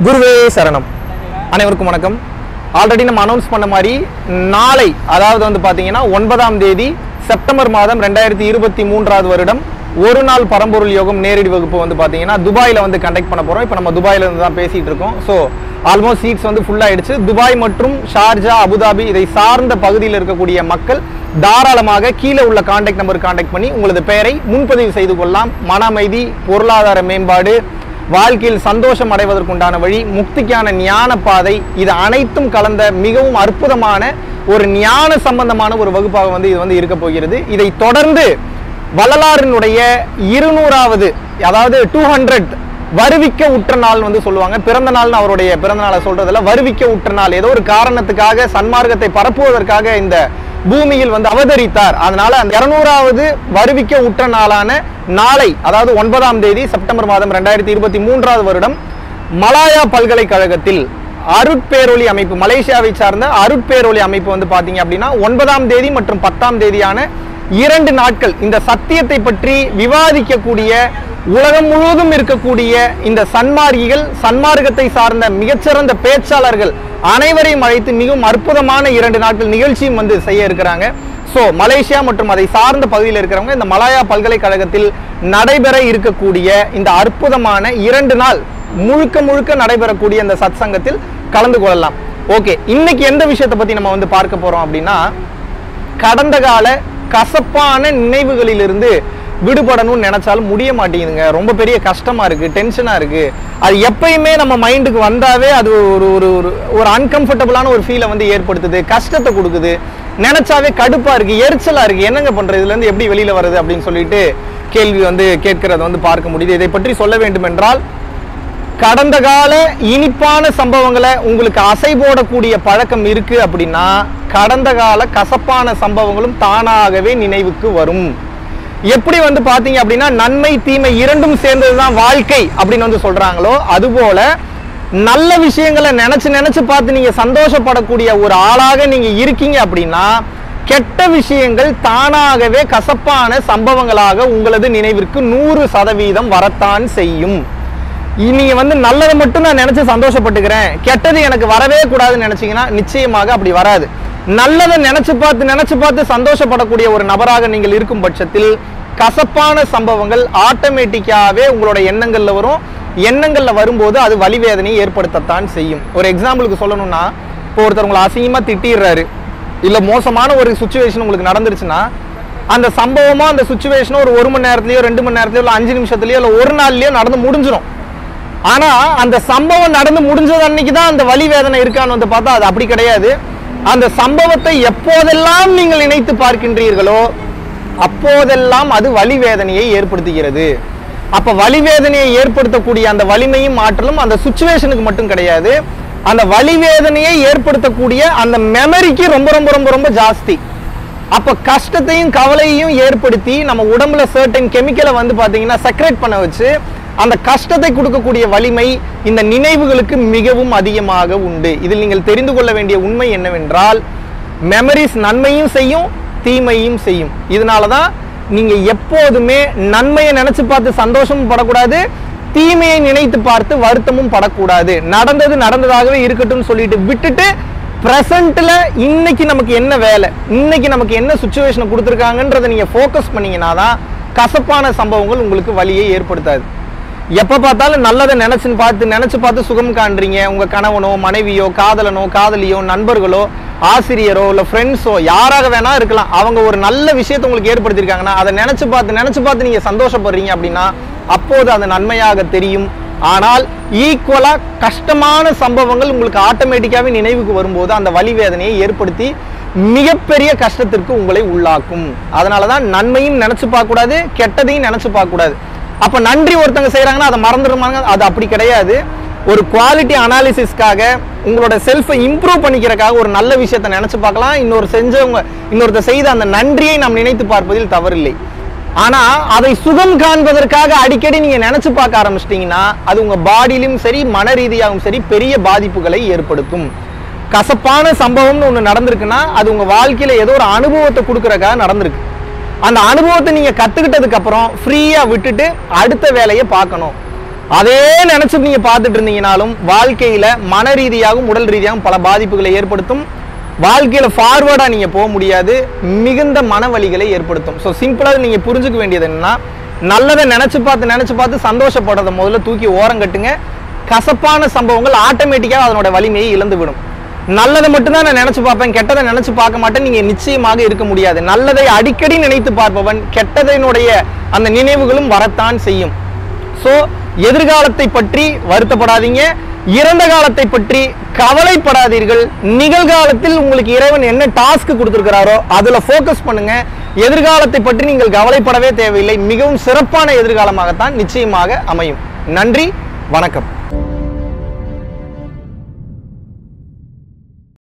குருவே சரணம் அனைவருக்கும் வணக்கம் ஆல்ரெடி நம்ம அனௌன்ஸ் பண்ண மாதிரி நாளை அதாவது வந்து பார்த்தீங்கன்னா ஒன்பதாம் தேதி செப்டம்பர் மாதம் ரெண்டாயிரத்தி இருபத்தி மூன்றாவது வருடம் ஒரு நாள் பரம்பொருள் யோகம் நேரடி வகுப்பு வந்து பார்த்தீங்கன்னா துபாயில் வந்து கண்டக்ட் பண்ண போகிறோம் இப்போ நம்ம துபாயில இருந்து தான் பேசிகிட்டு இருக்கோம் ஸோ ஆல்மோஸ்ட் சீட்ஸ் வந்து full ஆயிடுச்சு துபாய் மற்றும் ஷார்ஜா அபுதாபி இதை சார்ந்த பகுதியில் இருக்கக்கூடிய மக்கள் தாராளமாக கீழே உள்ள காண்டாக்ட் நம்பர் காண்டாக்ட் பண்ணி உங்களது பெயரை முன்பதிவு செய்து கொள்ளலாம் மன அமைதி பொருளாதார மேம்பாடு வாழ்க்கையில் சந்தோஷம் அடைவதற்குண்டான வழி முக்திக்கான ஞான பாதை இது அனைத்தும் கலந்த மிகவும் அற்புதமான ஒரு ஞான சம்பந்தமான ஒரு வகுப்பாக வந்து இது வந்து இருக்க போகிறது இதை தொடர்ந்து வள்ளலாரினுடைய இருநூறாவது அதாவது டூ ஹண்ட்ரட் வருவிக்க உற்ற நாள் வந்து சொல்லுவாங்க பிறந்த நாள்னு அவருடைய பிறந்த நாளை சொல்றதுல வருவிக்க உற்ற நாள் ஏதோ ஒரு காரணத்துக்காக சன்மார்க்கத்தை பரப்புவதற்காக இந்த பூமியில் வந்து அவதரித்தார் அதனால அந்த இருநூறாவது வருவிக்க உற்ற நாளான நாளை அதாவது ஒன்பதாம் தேதி செப்டம்பர் மாதம் ரெண்டாயிரத்தி இருபத்தி மூன்றாவது வருடம் மலாயா பல்கலைக்கழகத்தில் அருட்பேரொளி அமைப்பு மலேசியாவை சார்ந்த அருட்பேரொளி அமைப்பு வந்து பாத்தீங்க அப்படின்னா ஒன்பதாம் தேதி மற்றும் பத்தாம் தேதியான இரண்டு நாட்கள் இந்த சத்தியத்தை பற்றி விவாதிக்கக்கூடிய உலகம் முழுவதும் இருக்கக்கூடிய இந்த சன்மார்கிகள் சன்மார்க்கத்தை சார்ந்த மிகச்சிறந்த பேச்சாளர்கள் அனைவரையும் அழைத்து மிகவும் அற்புதமான இரண்டு நாட்கள் நிகழ்ச்சியும் வந்து செய்ய இருக்கிறாங்க ஸோ மலேசியா மற்றும் அதை சார்ந்த பகுதியில் இருக்கிறவங்க இந்த மலாயா பல்கலைக்கழகத்தில் நடைபெற இருக்கக்கூடிய இந்த அற்புதமான இரண்டு நாள் முழுக்க முழுக்க நடைபெறக்கூடிய இந்த சத் சங்கத்தில் கலந்து கொள்ளலாம் ஓகே இன்னைக்கு எந்த விஷயத்தை பத்தி நம்ம வந்து பார்க்க போறோம் அப்படின்னா கடந்த கால கசப்பான நினைவுகளிலிருந்து விடுபடணும்னு நினைச்சாலும் முடிய மாட்டேங்குதுங்க ரொம்ப பெரிய கஷ்டமா இருக்கு டென்ஷனா இருக்கு அது எப்பயுமே நம்ம மைண்டுக்கு வந்தாவே அது ஒரு ஒரு ஒரு ஒரு அன்கம்ஃபர்டபுளான ஒரு ஃபீலை வந்து ஏற்படுத்துது கஷ்டத்தை கொடுக்குது நினைச்சாவே கடுப்பா இருக்கு எரிச்சலா இருக்கு என்னங்க பண்றது இதுல இருந்து எப்படி வெளியில வருது அப்படின்னு சொல்லிட்டு கேள்வி வந்து கேட்கறத வந்து பார்க்க முடியுது இதை பற்றி சொல்ல வேண்டும் என்றால் கடந்த கால இனிப்பான சம்பவங்களை உங்களுக்கு அசை போடக்கூடிய பழக்கம் இருக்கு அப்படின்னா கடந்த கால கசப்பான சம்பவங்களும் தானாகவே நினைவுக்கு வரும் எப்படி வந்து பாத்தீங்க அப்படின்னா நன்மை தீமை இரண்டும் சேர்ந்ததுதான் வாழ்க்கை அப்படின்னு வந்து சொல்றாங்களோ அதுபோல நல்ல விஷயங்களை நினைச்சு நினைச்சு பார்த்து நீங்க சந்தோஷப்படக்கூடிய ஒரு ஆளாக நீங்க இருக்கீங்க அப்படின்னா கெட்ட விஷயங்கள் தானாகவே கசப்பான சம்பவங்களாக உங்களது நினைவிற்கு நூறு சதவீதம் வரத்தான் செய்யும் இ- நீங்க வந்து நல்லதை மட்டும் நான் நினைச்சு சந்தோஷப்பட்டுக்கிறேன் கெட்டது எனக்கு வரவே கூடாதுன்னு நினைச்சீங்கன்னா நிச்சயமாக அப்படி வராது நல்லதை நினைச்சு பார்த்து நினைச்சு பார்த்து சந்தோஷப்படக்கூடிய ஒரு நபராக நீங்கள் இருக்கும் பட்சத்தில் கசப்பான சம்பவங்கள் ஆட்டோமேட்டிக்காவே உங்களோட எண்ணங்கள்ல வரும் எண்ணங்கள்ல வரும்போது அது வலிவேதனையை ஏற்படுத்தத்தான் செய்யும் ஒரு எக்ஸாம்பிளுக்கு சொல்லணும்னா இப்போ ஒருத்தர் உங்களை அசிங்கமா திட்டிடுறாரு இல்ல மோசமான ஒரு சுச்சுவேஷன் உங்களுக்கு நடந்துருச்சுன்னா அந்த சம்பவமா அந்த சுச்சுவேஷனும் ஒரு ஒரு மணி நேரத்துலயோ ரெண்டு மணி நேரத்துலயோ இல்ல அஞ்சு நிமிஷத்துலயோ இல்ல ஒரு நாள்லயோ நடந்து முடிஞ்சிடும் ஆனா அந்த சம்பவம் நடந்து முடிஞ்சது அன்னைக்கு தான் அந்த வலி வேதனை இருக்கான்னு வந்து பார்த்தா அது அப்படி கிடையாது அந்த சம்பவத்தை எப்போதெல்லாம் நீங்கள் நினைத்து பார்க்கின்றீர்களோ அப்போதெல்லாம் அது வலி வேதனையை ஏற்படுத்துகிறது அப்ப வலி வேதனையை ஏற்படுத்தக்கூடிய அந்த வலிமையும் ஆற்றலும் அந்த சுச்சுவேஷனுக்கு மட்டும் கிடையாது அந்த வலி வேதனையை ஏற்படுத்தக்கூடிய அந்த மெமரிக்கு ரொம்ப ரொம்ப ரொம்ப ரொம்ப ஜாஸ்தி அப்ப கஷ்டத்தையும் கவலையையும் ஏற்படுத்தி நம்ம உடம்புல சர்டன் கெமிக்கலை வந்து பாத்தீங்கன்னா செக்ரேட் பண்ண வச்சு அந்த கஷ்டத்தை கொடுக்கக்கூடிய வலிமை இந்த நினைவுகளுக்கு மிகவும் அதிகமாக உண்டு இதில் நீங்கள் தெரிந்து கொள்ள வேண்டிய உண்மை என்னவென்றால் மெமரிஸ் நன்மையும் செய்யும் தீமையும் செய்யும் இதனால தான் நீங்க எப்போதுமே நன்மையை நினைச்சு பார்த்து சந்தோஷமும் படக்கூடாது தீமையை நினைத்து பார்த்து வருத்தமும் படக்கூடாது நடந்தது நடந்ததாகவே இருக்கட்டும்னு சொல்லிட்டு விட்டுட்டு பிரசன்ட்ல இன்னைக்கு நமக்கு என்ன வேலை இன்னைக்கு நமக்கு என்ன சுச்சுவேஷனை கொடுத்துருக்காங்கன்றதை நீங்க ஃபோக்கஸ் பண்ணீங்கன்னா தான் கசப்பான சம்பவங்கள் உங்களுக்கு வலியை ஏற்படுத்தாது எப்ப பார்த்தாலும் நல்லதை நினைச்சுன்னு பார்த்து நினைச்சு பார்த்து சுகம் காண்றீங்க உங்க கணவனோ மனைவியோ காதலனோ காதலியோ நண்பர்களோ ஆசிரியரோ இல்ல ஃப்ரெண்ட்ஸோ யாராக வேணா இருக்கலாம் அவங்க ஒரு நல்ல விஷயத்தை உங்களுக்கு ஏற்படுத்தியிருக்காங்கன்னா அதை நினைச்சு பார்த்து நினைச்சு பார்த்து நீங்க சந்தோஷப்படுறீங்க அப்படின்னா அப்போது அது நன்மையாக தெரியும் ஆனால் ஈக்குவலா கஷ்டமான சம்பவங்கள் உங்களுக்கு ஆட்டோமேட்டிக்காவே நினைவுக்கு வரும்போது அந்த வலி வேதனையை ஏற்படுத்தி மிகப்பெரிய கஷ்டத்திற்கு உங்களை உள்ளாக்கும் அதனாலதான் நன்மையும் நினைச்சு பார்க்க கூடாது கெட்டதையும் நினைச்சு பார்க்க கூடாது அப்ப நன்றி ஒருத்தங்க செய்றாங்கன்னா அதை மறந்துடுமாங்க அது அப்படி கிடையாது ஒரு குவாலிட்டி அனாலிசிஸ்க்காக உங்களோட செல்ஃபை இம்ப்ரூவ் பண்ணிக்கிறதுக்காக ஒரு நல்ல விஷயத்தை நினைச்சு பார்க்கலாம் இன்னொரு செஞ்சவங்க இன்னொருத்தர் செய்த அந்த நன்றியை நாம் நினைத்து பார்ப்பதில் தவறில்லை ஆனா அதை சுகம் காண்பதற்காக அடிக்கடி நீங்க நினைச்சு பார்க்க ஆரம்பிச்சிட்டீங்கன்னா அது உங்க பாடியிலும் சரி மன ரீதியாகவும் சரி பெரிய பாதிப்புகளை ஏற்படுத்தும் கசப்பான சம்பவம்னு ஒன்று நடந்திருக்குன்னா அது உங்க வாழ்க்கையில ஏதோ ஒரு அனுபவத்தை கொடுக்கறதுக்காக நடந்திருக்கு அந்த அனுபவத்தை நீங்க கத்துக்கிட்டதுக்கு அப்புறம் ஃப்ரீயா விட்டுட்டு அடுத்த வேலையை பார்க்கணும் அதே நினைச்சு நீங்க பார்த்துட்டு இருந்தீங்கனாலும் வாழ்க்கையில மன ரீதியாகவும் உடல் ரீதியாகவும் பல பாதிப்புகளை ஏற்படுத்தும் வாழ்க்கையில ஃபார்வர்டா நீங்க போக முடியாது மிகுந்த மனவலிகளை ஏற்படுத்தும் ஸோ சிம்பிளா நீங்க புரிஞ்சுக்க வேண்டியது என்னன்னா நல்லதை நினைச்சு பார்த்து நினைச்சு பார்த்து சந்தோஷப்படுறத முதல்ல தூக்கி ஓரம் கட்டுங்க கசப்பான சம்பவங்கள் ஆட்டோமேட்டிக்காக அதனோட வலிமையை இழந்து விடும் நல்லதை மட்டும்தான் நான் நினைச்சு பார்ப்பேன் கெட்டதை நினைச்சு பார்க்க மாட்டேன் நீங்க நிச்சயமாக இருக்க முடியாது நல்லதை அடிக்கடி நினைத்து பார்ப்பவன் கெட்டதனுடைய அந்த நினைவுகளும் வரத்தான் செய்யும் ஸோ எதிர்காலத்தை பற்றி வருத்தப்படாதீங்க இறந்த காலத்தை பற்றி கவலைப்படாதீர்கள் நிகழ்காலத்தில் உங்களுக்கு இறைவன் என்ன டாஸ்க் கொடுத்துருக்கிறாரோ அதுல ஃபோக்கஸ் பண்ணுங்க எதிர்காலத்தை பற்றி நீங்கள் கவலைப்படவே தேவையில்லை மிகவும் சிறப்பான எதிர்காலமாகத்தான் நிச்சயமாக அமையும் நன்றி வணக்கம்